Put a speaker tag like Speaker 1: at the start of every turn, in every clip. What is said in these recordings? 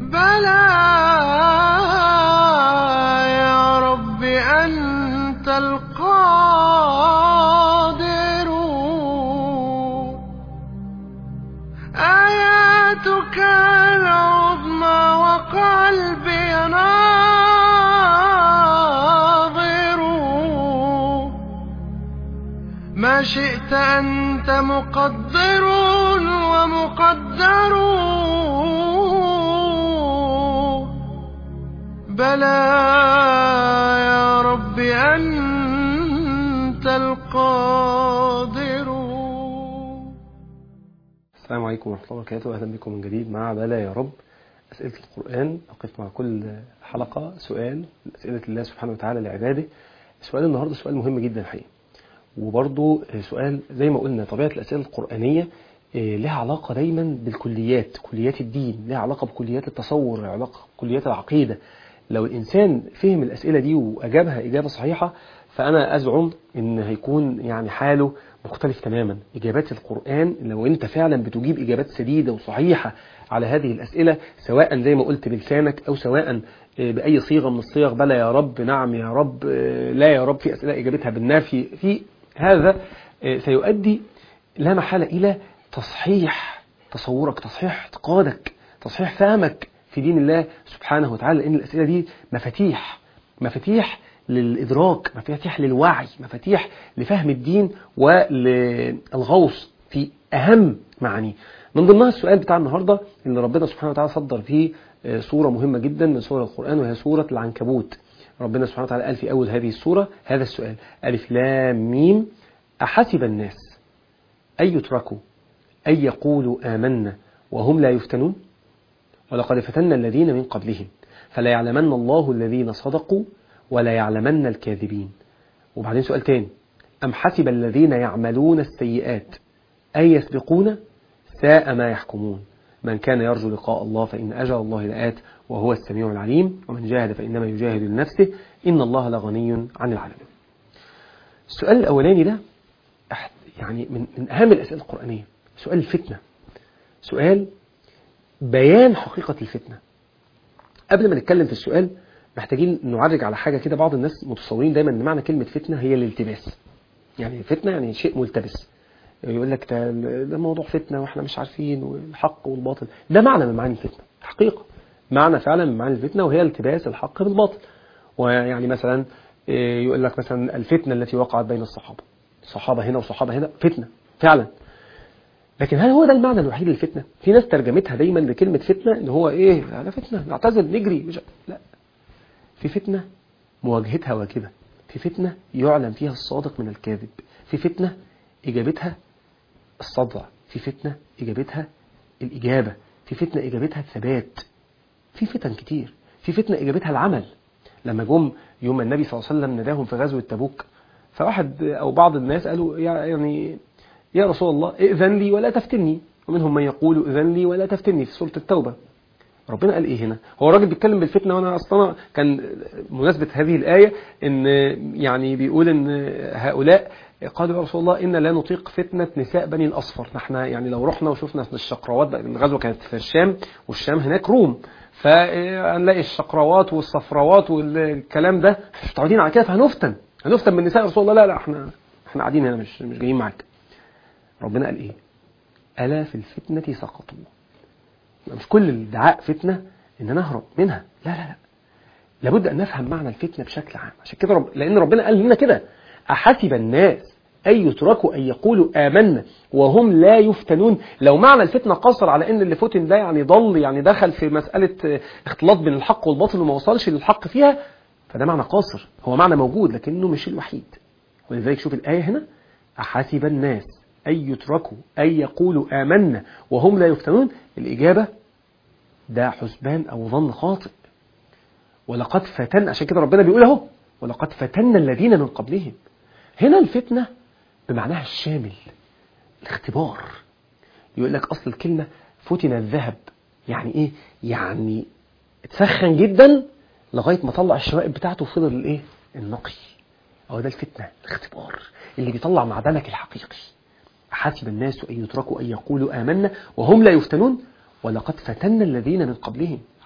Speaker 1: بلى يا رب أنت القادر آياتك العظمى وقلبي ناظر ما شئت أنت مقدر ومقدر بلى يا رب أنت القادر
Speaker 2: السلام عليكم ورحمة الله وبركاته أهلا بكم من جديد مع بلا يا رب أسئلة القرآن أقف مع كل حلقة سؤال من أسئلة الله سبحانه وتعالى لعباده سؤال النهاردة سؤال مهم جدا الحقيقة وبرضه سؤال زي ما قلنا طبيعة الأسئلة القرآنية آه، لها علاقة دايما بالكليات كليات الدين لها علاقة بكليات التصور لها علاقة بكليات العقيدة لو الإنسان فهم الأسئلة دي وأجابها إجابة صحيحة فأنا أزعم إن هيكون يعني حاله مختلف تماما إجابات القرآن لو أنت فعلا بتجيب إجابات سديدة وصحيحة على هذه الأسئلة سواء زي ما قلت بلسانك أو سواء آه، بأي صيغة من الصيغ بلى يا رب نعم يا رب آه، لا يا رب في أسئلة إجابتها بالنافي في هذا آه، سيؤدي لا محالة إلى تصحيح تصورك تصحيح اعتقادك تصحيح فهمك في دين الله سبحانه وتعالى لأن الأسئلة دي مفاتيح مفاتيح للإدراك مفاتيح للوعي مفاتيح لفهم الدين وللغوص في أهم معانيه من ضمنها السؤال بتاع النهاردة اللي ربنا سبحانه وتعالى صدر فيه آه، سورة مهمة جدا من سورة القرآن وهي سورة العنكبوت ربنا سبحانه وتعالى قال في أول هذه السورة هذا السؤال ألف لام ميم أحسب الناس أن يتركوا أن يقولوا آمنا وهم لا يفتنون ولقد فتنا الذين من قبلهم فلا يعلمن الله الذين صدقوا ولا يعلمن الكاذبين وبعدين سؤال تاني أم حسب الذين يعملون السيئات أن يسبقون ساء ما يحكمون من كان يرجو لقاء الله فإن أجل الله لآت وهو السميع العليم ومن جاهد فإنما يجاهد لنفسه إن الله لغني عن العالمين السؤال الأولاني ده أح- يعني من, من أهم الأسئلة القرآنية سؤال الفتنة سؤال بيان حقيقة الفتنة قبل ما نتكلم في السؤال محتاجين نعرج على حاجة كده بعض الناس متصورين دايما ان معنى كلمة فتنة هي الالتباس يعني فتنة يعني شيء ملتبس يقول لك ده, ده موضوع فتنة واحنا مش عارفين والحق والباطل ده معنى من معاني الفتنة حقيقة معنى فعلا من معاني الفتنة وهي التباس الحق بالباطل ويعني مثلا إيه، يقول لك مثلا الفتنة التي وقعت بين الصحابة صحابة هنا وصحابة هنا فتنة فعلا لكن هل هو ده المعنى الوحيد للفتنة؟ في ناس ترجمتها دايما لكلمة فتنة ان هو ايه؟ ده فتنة نعتزل نجري مش لا في فتنة مواجهتها واجبة في فتنة يعلم فيها الصادق من الكاذب في فتنة إجابتها الصدع في فتنة إجابتها الإجابة في فتنة إجابتها الثبات في فتن كتير في فتنة إجابتها العمل لما جم يوم ما النبي صلى الله عليه وسلم نداهم في غزوة تبوك فواحد أو بعض الناس قالوا يا- يعني يا رسول الله ائذن لي ولا تفتني ومنهم من يقول ائذن لي ولا تفتني في سورة التوبة ربنا قال ايه هنا هو الراجل بيتكلم بالفتنه وانا اصلا كان مناسبه هذه الايه ان يعني بيقول ان هؤلاء قالوا يا رسول الله إن لا نطيق فتنة نساء بني الأصفر نحن يعني لو رحنا وشفنا في الشقراوات بقى الغزوة كانت في الشام والشام هناك روم فهنلاقي الشقراوات والصفراوات والكلام ده مش متعودين على كده فهنفتن هنفتن من نساء رسول الله لا لا احنا احنا قاعدين هنا مش مش جايين معاك ربنا قال ايه ألا في الفتنة سقطوا مش كل الدعاء فتنة ان نهرب منها لا لا لا لابد ان نفهم معنى الفتنة بشكل عام عشان كده رب... لان ربنا قال لنا كده احسب الناس أن يتركوا أن يقولوا آمنا وهم لا يفتنون لو معنى الفتنة قصر على أن اللي فتن ده يعني ضل يعني دخل في مسألة اختلاط بين الحق والباطل وما وصلش للحق فيها فده معنى قاصر هو معنى موجود لكنه مش الوحيد ولذلك شوف الآية هنا أحسب الناس أن يتركوا أن يقولوا آمنا وهم لا يفتنون الإجابة ده حسبان أو ظن خاطئ ولقد فتن عشان كده ربنا بيقول اهو ولقد فتنا الذين من قبلهم هنا الفتنة بمعناها الشامل الاختبار يقول لك أصل الكلمة فتن الذهب يعني إيه يعني اتسخن جدا لغاية ما طلع الشوائب بتاعته وفضل الايه النقي هو ده الفتنة الاختبار اللي بيطلع معدنك الحقيقي حسب الناس أن يتركوا أن يقولوا آمنا وهم لا يفتنون ولقد فتنا الذين من قبلهم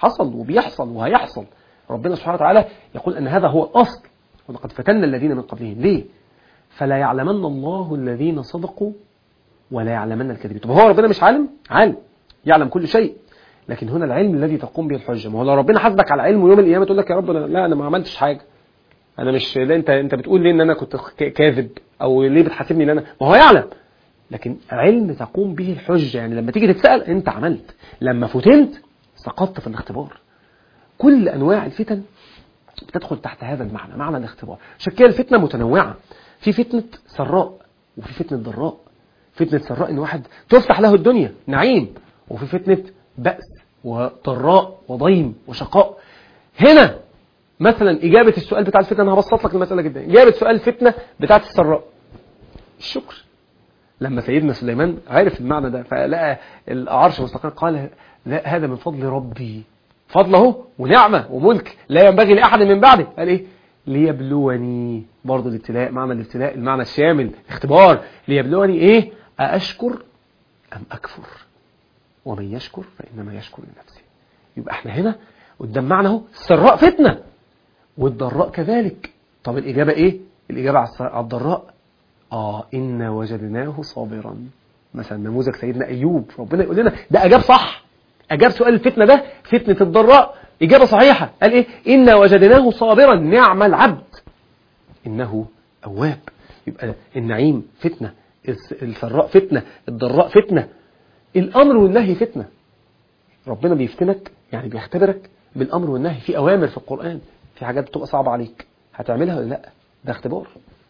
Speaker 2: حصل وبيحصل وهيحصل ربنا سبحانه وتعالى يقول أن هذا هو الأصل ولقد فتنا الذين من قبلهم ليه فلا يعلمن الله الذين صدقوا ولا يعلمن الكاذبين طب هو ربنا مش عالم عالم يعلم كل شيء لكن هنا العلم الذي تقوم به الحجه ما هو لو ربنا حاسبك على علم ويوم القيامه تقول لك يا رب أنا لا انا ما عملتش حاجه انا مش لا انت انت بتقول ليه ان انا كنت ك- كاذب او ليه بتحاسبني ان انا ما هو يعلم لكن علم تقوم به الحجه يعني لما تيجي تتسال انت عملت لما فتنت سقطت في الاختبار كل انواع الفتن بتدخل تحت هذا المعنى معنى الاختبار عشان كده الفتنه متنوعه في فتنه سراء وفي فتنه ضراء فتنه سراء ان واحد تفتح له الدنيا نعيم وفي فتنه بأس وضراء وضيم وشقاء هنا مثلا إجابة السؤال بتاع الفتنة أنا هبسط لك المسألة جدا إجابة سؤال الفتنة بتاعت السراء الشكر لما سيدنا سليمان عرف المعنى ده فلقى العرش مستقر قال لا هذا من فضل ربي فضله ونعمة وملك لا ينبغي لأحد من بعده قال إيه ليبلوني برضه الابتلاء معنى الابتلاء المعنى الشامل اختبار ليبلوني إيه أأشكر أم أكفر ومن يشكر فإنما يشكر لنفسه يبقى احنا هنا قدام معنى اهو السراء فتنة والضراء كذلك طب الإجابة إيه الإجابة على الس- على الضراء آه إنا وجدناه صابرا مثلا نموذج سيدنا أيوب ربنا يقول لنا ده أجاب صح أجاب سؤال الفتنة ده فتنة الضراء إجابة صحيحة قال إيه إنا وجدناه صابرا نعم العبد إنه أواب يبقى النعيم فتنة الس- السراء فتنة الضراء فتنة الأمر والنهي فتنة ربنا بيفتنك يعني بيختبرك بالأمر والنهي في أوامر في القرآن في حاجات بتبقى صعبة عليك هتعملها ولا لا ده اختبار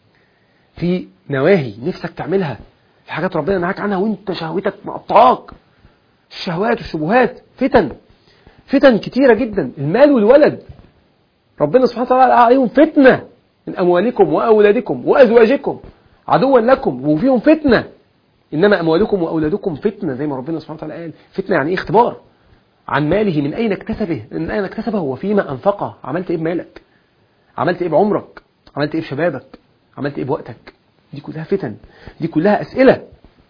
Speaker 2: في نواهي نفسك تعملها في حاجات ربنا نهاك عنها وانت شهوتك مقطعاك الشهوات والشبهات فتن فتن كتيرة جدا المال والولد ربنا سبحانه وتعالى قال عليهم فتنة من أموالكم وأولادكم وأزواجكم عدوا لكم وفيهم فتنة إنما أموالكم وأولادكم فتنة زي ما ربنا سبحانه وتعالى قال فتنة يعني إيه اختبار عن ماله من أين اكتسبه من أين اكتسبه وفيما أنفقه عملت إيه بمالك عملت إيه بعمرك عملت إيه بشبابك عملت إيه بوقتك دي كلها فتن دي كلها أسئلة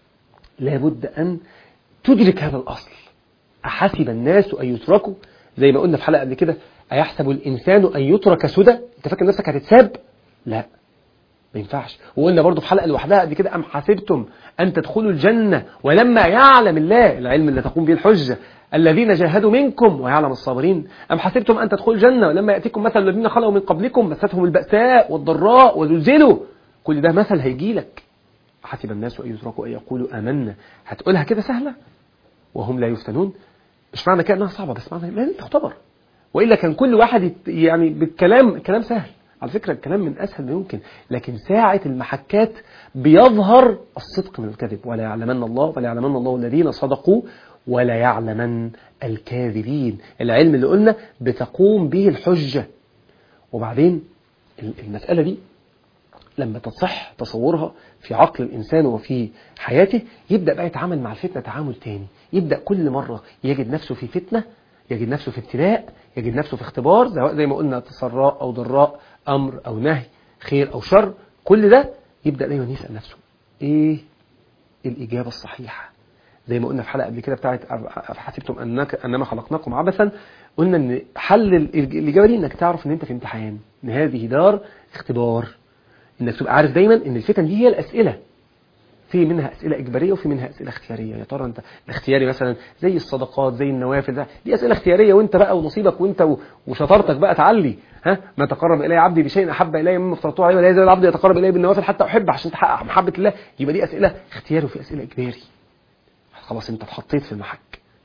Speaker 2: لابد أن تدرك هذا الأصل أحسب الناس أن يتركوا زي ما قلنا في حلقة قبل كده أيحسب الإنسان أن يترك سدى أنت فاكر نفسك هتتساب لا ما ينفعش وقلنا برضو في حلقة لوحدها قبل كده أم حسبتم أن تدخلوا الجنة ولما يعلم الله العلم اللي تقوم به الحجة الذين جاهدوا منكم ويعلم الصابرين أم حسبتم أن تدخلوا الجنة ولما يأتيكم مثل الذين خلوا من قبلكم مستهم البأساء والضراء وزلزلوا كل ده مثل هيجي لك حسب الناس أن يتركوا أن يقولوا آمنا هتقولها كده سهلة وهم لا يفتنون مش معنى كده انها صعبة بس معنى لازم تختبر وإلا كان كل واحد يت- يعني بالكلام كلام سهل على فكرة الكلام من أسهل ما يمكن لكن ساعة المحكات بيظهر الصدق من الكذب ولا يعلمن الله ولا يعلمن الله الذين صدقوا ولا يعلمن الكاذبين العلم اللي قلنا بتقوم به الحجة وبعدين ال- المسألة دي لما تصح تصورها في عقل الإنسان وفي حياته يبدأ بقى يتعامل مع الفتنة تعامل تاني يبدأ كل مرة يجد نفسه في فتنة يجد نفسه في ابتلاء يجد نفسه في اختبار سواء زي ما قلنا سراء أو ضراء أمر أو نهي خير أو شر كل ده يبدأ دايما يسأل نفسه إيه الإجابة الصحيحة زي ما قلنا في حلقة قبل كده بتاعت أفحسبتم أنك أنما خلقناكم عبثا قلنا إن حل ال- الإجابة دي إنك تعرف إن أنت في امتحان إن هذه دار اختبار انك تبقى عارف دايما ان الفتن دي هي الاسئله في منها اسئله اجباريه وفي منها اسئله اختياريه يا ترى انت الاختياري مثلا زي الصدقات زي النوافل ده دي اسئله اختياريه وانت بقى ونصيبك وانت و- وشطارتك بقى تعلي ها ما تقرب الي عبدي بشيء احب الي مما افترضته عليه ولا يزال العبد يتقرب الي بالنوافل حتى احبه عشان تحقق محبه الله يبقى دي اسئله اختياري وفي اسئله اجباري خلاص انت اتحطيت في المحك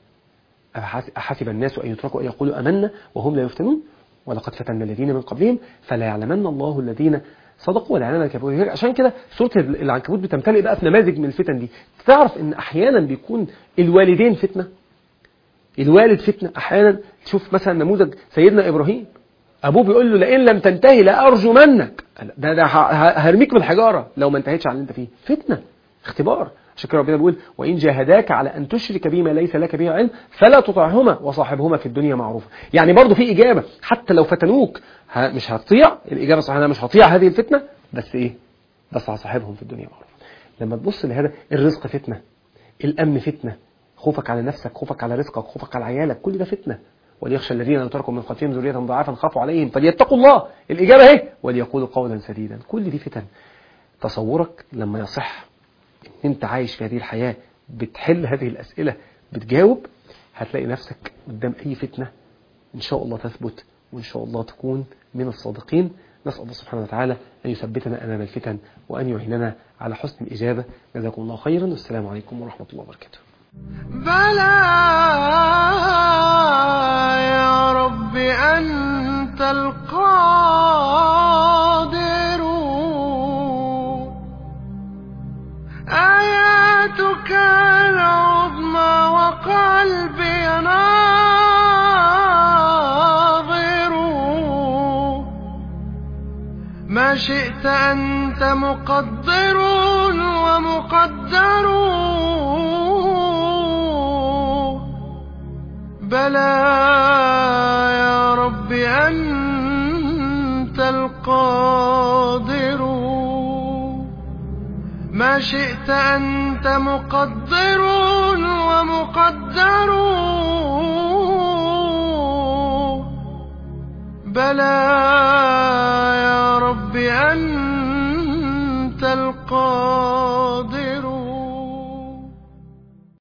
Speaker 2: أحس- أحسب الناس أن يتركوا أن يقولوا أمنا وهم لا يفتنون ولقد فتنا الذين من قبلهم فلا يعلمن الله الذين صدقوا ولا يعلمن الكافرون عشان كده سورة العنكبوت بتمتلئ بقى في نماذج من الفتن دي تعرف ان احيانا بيكون الوالدين فتنة الوالد فتنة احيانا تشوف مثلا نموذج سيدنا ابراهيم ابوه بيقول له لئن لم تنتهي لارجمنك ده ده ه- ه- هرميك بالحجاره لو ما انتهيتش على اللي انت فيه فتنه اختبار عشان كده ربنا بيقول وان جاهداك على ان تشرك بما ليس لك به علم فلا تطعهما وصاحبهما في الدنيا معروفا يعني برضه في اجابه حتى لو فتنوك ه- مش هتطيع الاجابه صحيحه أنا مش هطيع هذه الفتنه بس ايه بس هصاحبهم في الدنيا معروفا لما تبص لهذا الرزق فتنه الامن فتنه خوفك على نفسك خوفك على رزقك خوفك على عيالك كل ده فتنه وليخشى الذين لو تركوا من خلفهم ذرية ضعافا خافوا عليهم فليتقوا الله الإجابة اهي وليقولوا قولا سديدا كل دي فتن تصورك لما يصح ان انت عايش في هذه الحياة بتحل هذه الأسئلة بتجاوب هتلاقي نفسك قدام أي فتنة إن شاء الله تثبت وإن شاء الله تكون من الصادقين نسأل الله سبحانه وتعالى أن يثبتنا أمام الفتن وأن يعيننا على حسن الإجابة جزاكم الله خيرا والسلام عليكم ورحمة الله وبركاته
Speaker 1: بلى يا رب أنت القادر آياتك العظمى وقلبي ناظر ما شئت أنت مقدر ومقدر بلى يا رب أنت القادر ما شئت أنت مقدر ومقدر بلى يا رب أنت القادر